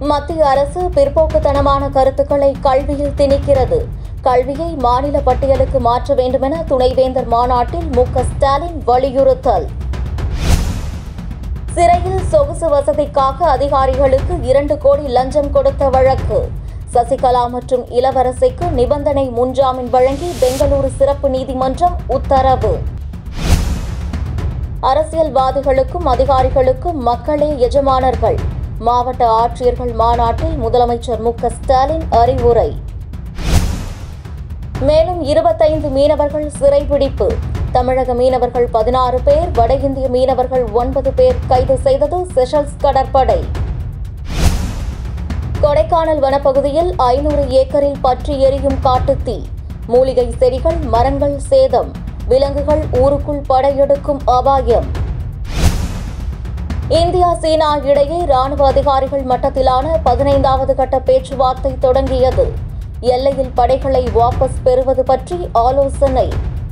மத்திய அரசு பிற்போக்குத்தனமான கருத்துக்களை கல்வியில் திணிக்கிறது கல்வியை மாநில பட்டியலுக்கு மாற்ற வேண்டுமென துணைவேந்தர் மாநாட்டில் மு க ஸ்டாலின் வலியுறுத்தல் சிறையில் சொகுசு வசதிக்காக அதிகாரிகளுக்கு இரண்டு கோடி லஞ்சம் கொடுத்த வழக்கு சசிகலா மற்றும் இளவரசிக்கு நிபந்தனை முன்ஜாமீன் வழங்கி பெங்களூரு சிறப்பு நீதிமன்றம் உத்தரவு அரசியல்வாதிகளுக்கும் அதிகாரிகளுக்கும் மக்களே எஜமானர்கள் மாவட்ட ஆட்சியர்கள் மாநாட்டில் முதலமைச்சர் மு க ஸ்டாலின் அறிவுரை மேலும் இருபத்தைந்து மீனவர்கள் சிறைபிடிப்பு தமிழக மீனவர்கள் பதினாறு பேர் வட இந்திய மீனவர்கள் ஒன்பது பேர் கைது செய்தது செஷல்ஸ் கடற்படை கொடைக்கானல் வனப்பகுதியில் ஐநூறு ஏக்கரில் பற்றி எரியும் காட்டுத்தீ மூலிகை செடிகள் மரங்கள் சேதம் விலங்குகள் ஊருக்குள் படையெடுக்கும் அபாயம் இந்தியா சீனா இடையே ராணுவ அதிகாரிகள் மட்டத்திலான பதினைந்தாவது கட்ட பேச்சுவார்த்தை தொடங்கியது எல்லையில் படைகளை வாபஸ் பெறுவது பற்றி ஆலோசனை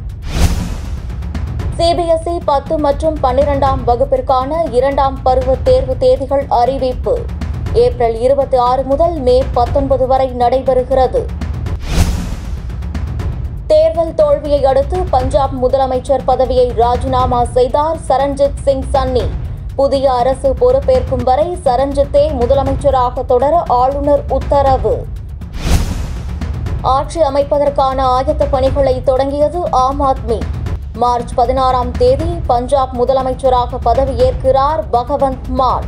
சிபிஎஸ்இ பத்து மற்றும் பன்னிரெண்டாம் வகுப்பிற்கான இரண்டாம் பருவ தேர்வு தேதிகள் அறிவிப்பு ஏப்ரல் இருபத்தி ஆறு முதல் மே பத்தொன்பது வரை நடைபெறுகிறது தேர்தல் தோல்வியை அடுத்து பஞ்சாப் முதலமைச்சர் பதவியை ராஜினாமா செய்தார் சரண்ஜித் சிங் சன்னி புதிய அரசு பொறுப்பேற்கும் வரை சரண்ஜித்தே முதலமைச்சராக தொடர ஆளுநர் உத்தரவு ஆட்சி அமைப்பதற்கான ஆயத்த பணிகளை தொடங்கியது ஆம் ஆத்மி மார்ச் பதினாறாம் தேதி பஞ்சாப் முதலமைச்சராக பதவியேற்கிறார் பகவந்த் மான்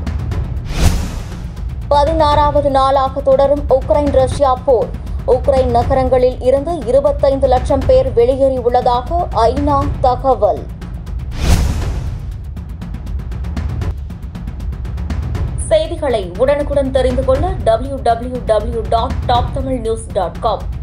பதினாறாவது நாளாக தொடரும் உக்ரைன் ரஷ்யா போர் உக்ரைன் நகரங்களில் இருந்து இருபத்தைந்து லட்சம் பேர் வெளியேறியுள்ளதாக ஐநா தகவல் செய்திகளை உடனுக்குடன் தெரிந்து கொள்ள W W W dot top Tamil news dot com